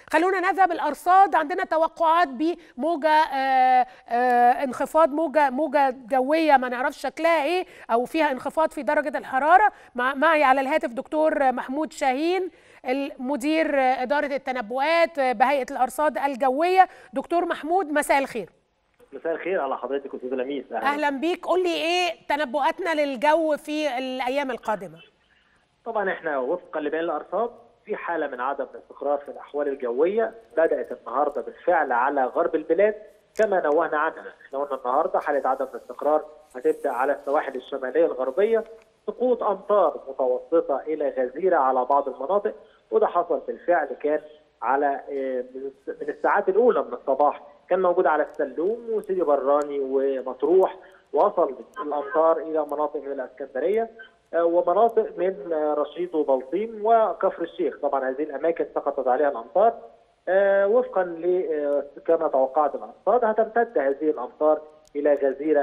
خلونا نذهب الارصاد عندنا توقعات بموجه آه، آه، انخفاض موجه موجه جويه ما نعرفش شكلها ايه او فيها انخفاض في درجه الحراره مع معي على الهاتف دكتور محمود شاهين المدير اداره التنبؤات بهيئه الارصاد الجويه دكتور محمود مساء الخير مساء الخير على حضرتك استاذ لميس اهلا بيك قول لي ايه تنبؤاتنا للجو في الايام القادمه طبعا احنا وفقا لبيان الارصاد في حاله من عدم الاستقرار في الاحوال الجويه بدات النهارده بالفعل على غرب البلاد كما نوهنا عنها احنا قلنا النهارده حاله عدم الاستقرار هتبدا على السواحل الشماليه الغربيه سقوط امطار متوسطه الى غزيره على بعض المناطق وده حصل بالفعل كان على من الساعات الاولى من الصباح كان موجود على السلوم وسيدي براني ومطروح وصل الامطار الى مناطق من الاسكندريه ومناطق من رشيد وبلطيم وكفر الشيخ طبعا هذه الاماكن سقطت عليها الامطار وفقا ل كما توقعت الارصاد هتمتد هذه الامطار الى جزيره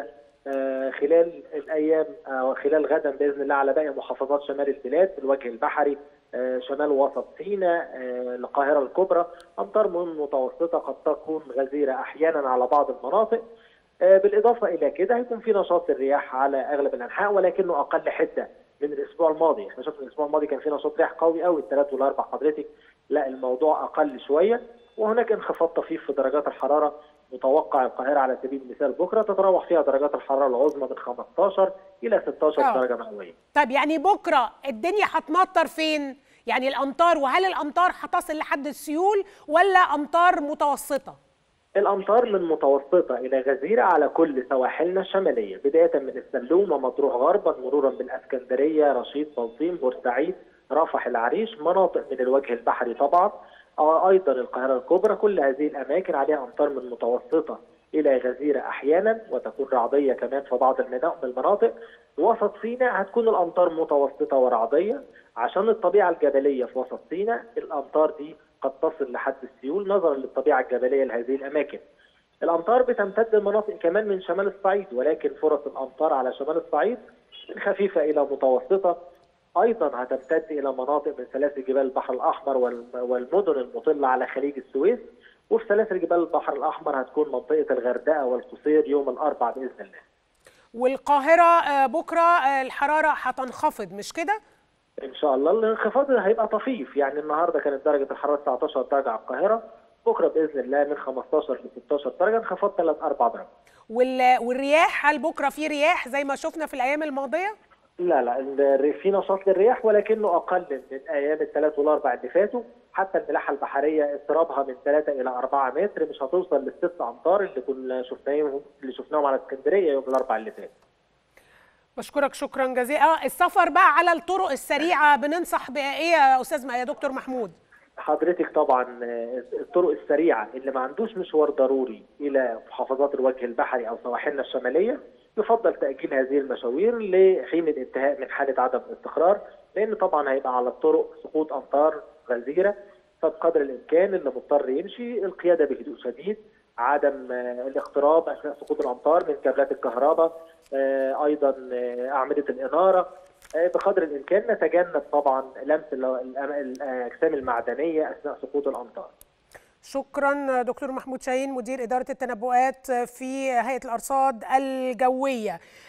خلال الايام خلال غدا باذن الله على باقي محافظات شمال البلاد في الوجه البحري شمال وسط سيناء القاهره الكبرى امطار متوسطه قد تكون غزيره احيانا على بعض المناطق بالاضافه الى كده هيكون في نشاط الرياح على اغلب الانحاء ولكنه اقل حده من الاسبوع الماضي احنا شفنا الاسبوع الماضي كان في نشاط رياح قوي قوي الثلاث والاربع حضرتك لا الموضوع اقل شويه وهناك انخفاض طفيف في درجات الحراره متوقع القاهره على سبيل المثال بكره تتراوح فيها درجات الحراره العظمى من 15 الى 16 أوه. درجه مئويه. طيب يعني بكره الدنيا هتمطر فين؟ يعني الامطار وهل الامطار هتصل لحد السيول ولا امطار متوسطه؟ الامطار من متوسطه الى غزيره على كل سواحلنا الشماليه بدايه من السلوم ومطروح غربا مرورا بالاسكندريه رشيد بلطيم بورسعيد رفح العريش مناطق من الوجه البحري طبعا ايضا القاهره الكبرى كل هذه الاماكن عليها امطار من متوسطه الى غزيره احيانا وتكون رعديه كمان في بعض المناطق وسط سيناء هتكون الامطار متوسطه ورعديه عشان الطبيعه الجبليه في وسط سيناء الامطار دي قد تصل لحد السيول نظرا للطبيعه الجبليه لهذه الاماكن. الامطار بتمتد لمناطق كمان من شمال الصعيد ولكن فرص الامطار على شمال الصعيد من خفيفه الى متوسطه ايضا هتمتد الى مناطق من سلاسل جبال البحر الاحمر والمدن المطله على خليج السويس وفي سلاسل جبال البحر الاحمر هتكون منطقه الغردقه والقصير يوم الاربعاء باذن الله. والقاهره بكره الحراره هتنخفض مش كده؟ ان شاء الله الانخفاض هيبقى طفيف يعني النهارده كانت درجه الحراره 19 درجه على القاهره بكره باذن الله من 15 ل 16 درجه انخفاض 3 4 درجات. والرياح هل بكره في رياح زي ما شفنا في الايام الماضيه؟ لا لا في نشاط للرياح ولكنه اقل من ايام الثلاث والاربع اللي فاتوا حتى الملاحه البحريه اضطرابها من 3 الى 4 متر مش هتوصل للست امتار اللي كنا شفناهم اللي شفناهم على اسكندريه يوم الاربع اللي فات. بشكرك شكرا جزيلا السفر بقى على الطرق السريعه بننصح بايه يا استاذ يا دكتور محمود حضرتك طبعا الطرق السريعه اللي ما عندوش مشوار ضروري الى محافظات الوجه البحري او سواحلنا الشماليه يفضل تاجيل هذه المشاوير لحين الانتهاء من حاله عدم الاستقرار لان طبعا هيبقى على الطرق سقوط امطار غزيره فبقدر الامكان اللي مضطر يمشي القياده بهدوء شديد عدم الاقتراب اثناء سقوط الامطار من كابلات الكهرباء ايضا اعمده الاناره بقدر الامكان نتجنب طبعا لمس الاجسام المعدنيه اثناء سقوط الامطار. شكرا دكتور محمود شاهين مدير اداره التنبؤات في هيئه الارصاد الجويه.